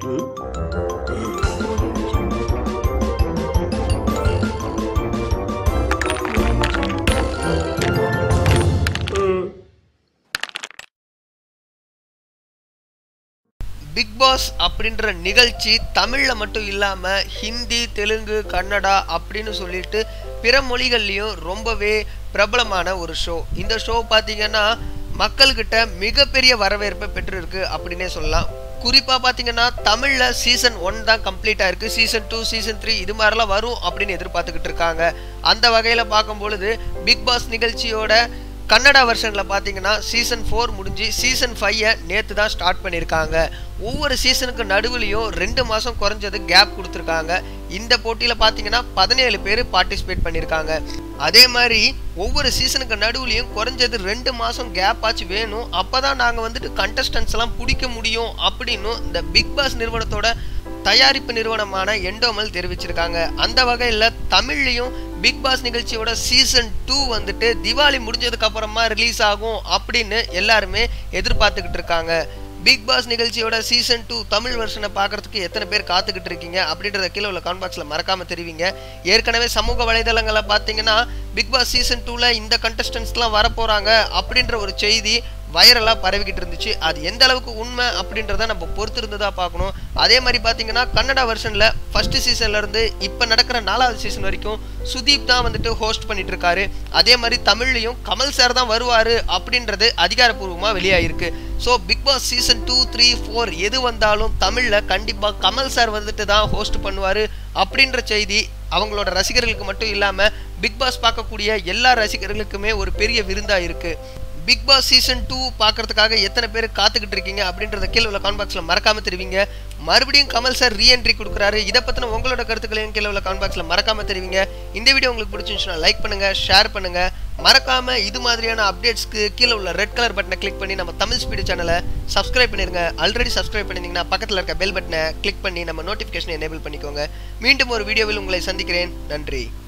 big pass அப்படின்ற நிகழ்ச்சி தமிழில் மட்டும் இல்லாமல் ஹிந்தி தெலுங்கு கன்னடா அப்படின்னு சொல்லிட்டு பிற மொழிகள்லையும் ரொம்பவே பிரபலமான ஒரு ஷோ இந்த ஷோ பார்த்தீங்கன்னா மக்கள்கிட்ட மிகப்பெரிய வரவேற்பை பெற்றிருக்கு அப்படின்னே சொல்லலாம் குறிப்பாக பார்த்தீங்கன்னா தமிழில் சீசன் ஒன் தான் கம்ப்ளீட் ஆயிருக்கு சீசன் டூ சீசன் த்ரீ இது மாதிரிலாம் வரும் அப்படின்னு எதிர்பார்த்துக்கிட்டு இருக்காங்க அந்த வகையில் பார்க்கும் பொழுது பிக் பாஸ் நிகழ்ச்சியோட கன்னடா வெர்ஷனில் பார்த்தீங்கன்னா சீசன் ஃபோர் முடிஞ்சு சீசன் ஃபைவை நேற்று தான் ஸ்டார்ட் பண்ணியிருக்காங்க ஒவ்வொரு சீசனுக்கு நடுவுலையும் ரெண்டு மாதம் குறைஞ்சது கேப் கொடுத்துருக்காங்க இந்த போட்டியில் பார்த்தீங்கன்னா பதினேழு பேர் பார்ட்டிசிபேட் பண்ணியிருக்காங்க அதே மாதிரி ஒவ்வொரு சீசனுக்கு நடுவுலையும் குறைஞ்சது ரெண்டு மாதம் கேப் ஆச்சு வேணும் அப்போ தான் நாங்கள் வந்துட்டு கண்டஸ்டன்ஸ் எல்லாம் பிடிக்க முடியும் அப்படின்னு இந்த பிக் பாஸ் நிறுவனத்தோட தயாரிப்பு நிறுவனமான எண்டோமல் தெரிவிச்சிருக்காங்க அந்த வகையில் தமிழ்லையும் பிக் பாஸ் நிகழ்ச்சியோட சீசன் டூ வந்துட்டு திவாலி முடிஞ்சதுக்கு அப்புறமா ரிலீஸ் ஆகும் அப்படின்னு எல்லாருமே எதிர்பார்த்துக்கிட்டு இருக்காங்க பிக் பாஸ் நிகழ்ச்சியோட சீசன் டூ தமிழ் வெர்ஷனை பார்க்கறதுக்கு எத்தனை பேர் காத்துக்கிட்டு இருக்கீங்க அப்படின்றத கீழே உள்ள கான் பாக்ஸில் மறக்காம தெரிவிங்க ஏற்கனவே சமூக வலைதளங்களை பார்த்தீங்கன்னா பிக் பாஸ் சீசன் டூவில் இந்த கண்டஸ்டன்ஸ்லாம் வரப்போகிறாங்க அப்படின்ற ஒரு செய்தி வைரலாக பரவிக்கிட்டு இருந்துச்சு அது எந்த அளவுக்கு உண்மை அப்படின்றத நம்ம பொறுத்து இருந்து தான் பார்க்கணும் அதே மாதிரி பார்த்தீங்கன்னா கன்னடா வெர்ஷனில் ஃபர்ஸ்ட் சீசன்லேருந்து இப்போ நடக்கிற நாலாவது சீசன் வரைக்கும் சுதீப் தான் வந்துட்டு ஹோஸ்ட் பண்ணிட்டு இருக்காரு அதே மாதிரி தமிழ்லையும் கமல் சார் தான் வருவார் அப்படின்றது அதிகாரப்பூர்வமாக வெளியாகிருக்கு so Bigg Boss season two three four எது வந்தாலும் தமிழில் கண்டிப்பாக கமல் சார் வந்துட்டு தான் ஹோஸ்ட் பண்ணுவார் அப்படின்ற செய்தி அவங்களோட ரசிகர்களுக்கு மட்டும் இல்லாமல் பிக் பாஸ் பார்க்கக்கூடிய எல்லா ரசிகர்களுக்குமே ஒரு பெரிய விருந்தாக இருக்குது பிக் பாஸ் சீசன் டூ பார்க்கறதுக்காக எத்தனை பேர் காத்துக்கிட்டு இருக்கீங்க அப்படின்றத கீழே உள்ள கான் பாக்ஸில் மறக்காம தெரிவிங்க மறுபடியும் கமல் சார் ரீஎன்ட்ரி கொடுக்குறாரு இதை பற்றின உங்களோட கருத்துக்களையும் கீழே உள்ள கான் பாக்ஸில் மறக்காம தெரிவிங்க இந்த வீடியோ உங்களுக்கு பிடிச்சிருந்துச்சுன்னா லைக் பண்ணுங்க ஷேர் பண்ணுங்க மறக்காம இது மாதிரியான அப்டேட்ஸ்க்கு கீழே உள்ள ரெட் கலர் பட்டனை கிளிக் பண்ணி நம்ம தமிழ் ஸ்பீடு சேனலை சப்ஸ்கிரைப் பண்ணிருங்க ஆல்ரெடி சப்ஸ்கிரைப் பண்ணிருந்தீங்கன்னா பக்கத்தில் இருக்க பெல் பட்டனை கிளிக் பண்ணி நம்ம நோட்டிஃபிகேஷன் எனேபிள் பண்ணிக்கோங்க மீண்டும் ஒரு வீடியோவில் உங்களை சந்திக்கிறேன் நன்றி